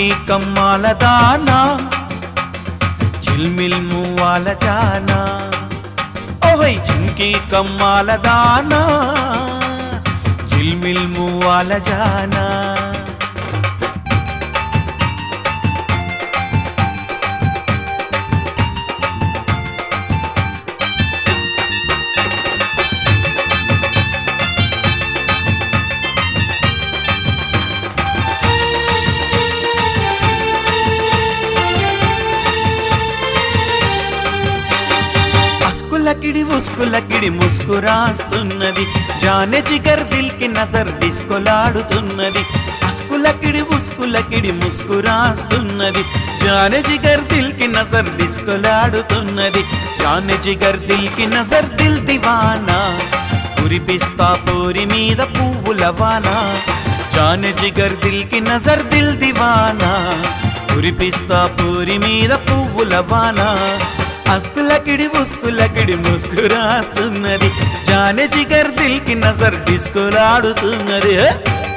చుంకి కమ్మాల దానా చిల్మిల్ మువ్వాల జానా ఓహై చుంకి కమ్మాల దానా చిల్మిల్ మువ్వాల జానా అస్కులకిడి ఉస్కులకిడి ముస్కురాస్తున్నది జానె జిగర్ దిల్ కి నజర్ డిస్కులాడుతున్నది అస్కులకిడి ఉస్కులకిడి ముస్కురాస్తున్నది జానె జిగర్ దిల్ కి నజర్ డిస్కులాడుతున్నది జానె జిగర్ దిల్ కి నజర్ దిల్ దివానా కురిపిస్తా పోరి మీద పువ్వుల వానా జానె జిగర్ దిల్ కి నజర్ దిల్ దివానా కురిపిస్తా పూరి మీద పువ్వుల వానా అస్కులకిడి ఉస్కులకిడి ముస్కురాస్తున్నది జానె జిగర్ దిల్ కి నజర్ డిస్కులాడుతున్నది హే!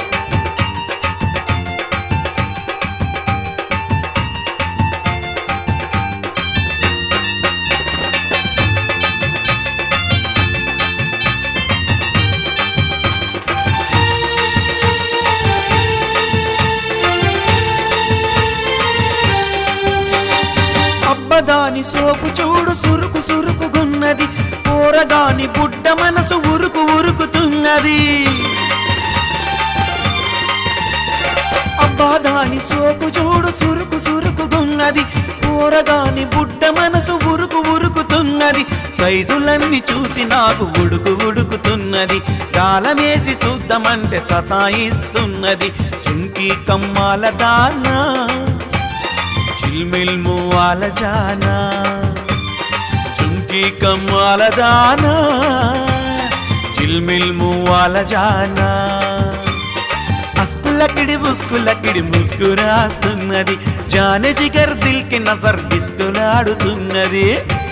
అబ్బదాని సోపు చూడు సురుకు సురుకుగున్నది కూరగాని బుడ్డ మనసు ఉరుకు ఉరుకుతున్నది అబ్బాదాని సోపు చూడు సురుకు సురుకుగున్నది కూరగాని బుడ్డ మనసు ఉరుకు ఉరుకుతున్నది సైజులన్నీ చూసి నాకు ఉడుకు ఉడుకుతున్నది గాలమేసి చూద్దామంటే సతాయిస్తున్నది చుంకి కమ్మాల దానా చిల్మిల్ మువ్వాల జానా చుంకి కమ్మాల దానా చిల్మిల్ మువ్వాల జానా అస్కులకిడి ఉస్కులకిడి ముస్కురాస్తున్నది జానె జిగర్ దిల్ కి నజర్ డిస్కులాడుతున్నది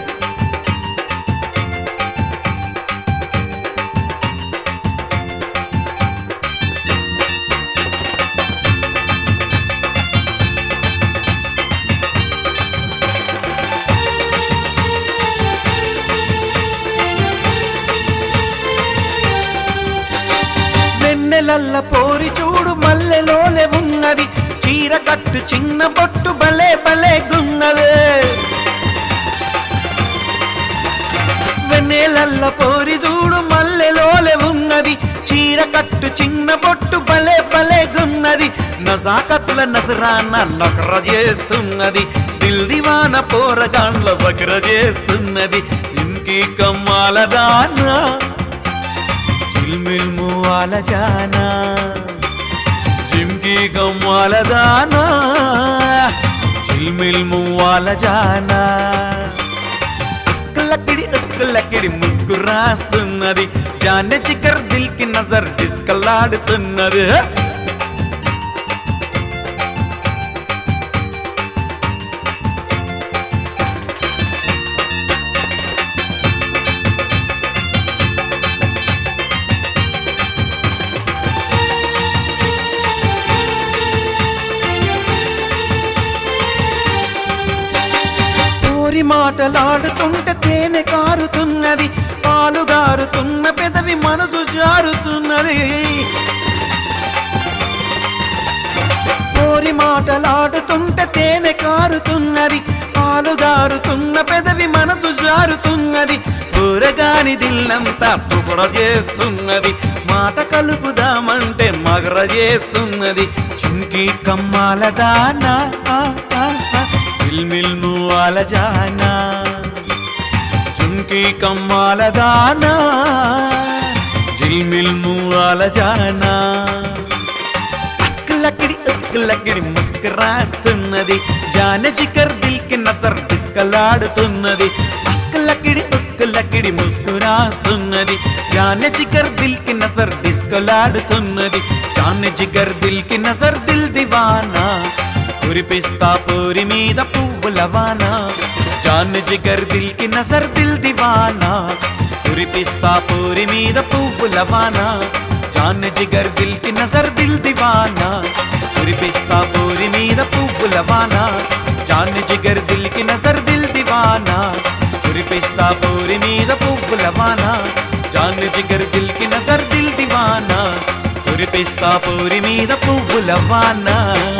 వెన్నెలల్ల పోరి చూడు మల్లెలోలే ఉన్నది చీర కట్టు చిన్న బొట్టు భలే భలే గున్నదే వెన్నెలల్ల పోరి చూడు మల్లెలోలే ఉన్నది చీర కట్టు చిన్న బొట్టు భలే భలే గున్నది నజాకత్ల నజరాన నకర చేస్తున్నది దిల్ దివాన పోరగాండ్ల బకర చేస్తున్నది ఇంకి కమ్మాల దానా చిల్మిల్ మువ్వాల జానా జిమ్కి గమ్మాల దానా చిల్మిల్ మువ్వాల జానా ఇస్కలకిడి ఇస్కలకిడి ముస్కురాస్తున్నది జానె చికర్ దిల్ కి నజర్ డిస్కలాడుతున్నది ఊరి మాటలాడుతుంటే తేనె కారుతున్నది పాలు గారుతున్న పెదవి మనసు జారుతున్నది ఊరి మాటలాడుతుంటే తేనె కారుతున్నది పాలు గారుతున్న పెదవి మనసు జారుతున్నది ఊరగాని దిల్లంతా పుగడ చేస్తున్నది మాట కలుపుదామంటే మగర చేస్తున్నది చుంకి కమ్మాల దానా ఆ, ఆ, ఆ. మిల్ మువ్వాల జానా చుంకి కమ్మాల దానా జిల్మిల్ మువ్వాల జానా అస్కలకిడి అస్కలకిడి ముస్కరాస్తున్నది జాన జికర్ దిల్ కి నజర్ డిస్కలాడుతున్నది అస్కలకిడి ఉస్కలకిడి ముస్కురాస్తున్నది జాన జిగర్ దిల్ కి నజర్ డిస్కలాడుతున్నది జాన జిగర్ దిల్ కి నజర్ దిల్ దివానా కురిపిస్తా పూరి మీద పువ్వుల వానా జాన్ జిగర్ దిల్ కి నజర్ దిల్ దివానా కురిపిస్తా పూరి మీద పువ్వుల వానా జాన్ జిగర్ దిల్ కి నజర్ దిల్ దివానా కురిపిస్తా పూరి మీద పువ్వు పువ్వుల వాన జాన్ జిగర్ దిల్ కి నజర్ దిల్ దివానా కురిపిస్తా పూరి మీద పువ్వుల వాన జాన్ జిగర్ దిల్ కి నజర్ దిల్ దివానా కురిపిస్తా పూరి మీద పువ్వుల వాన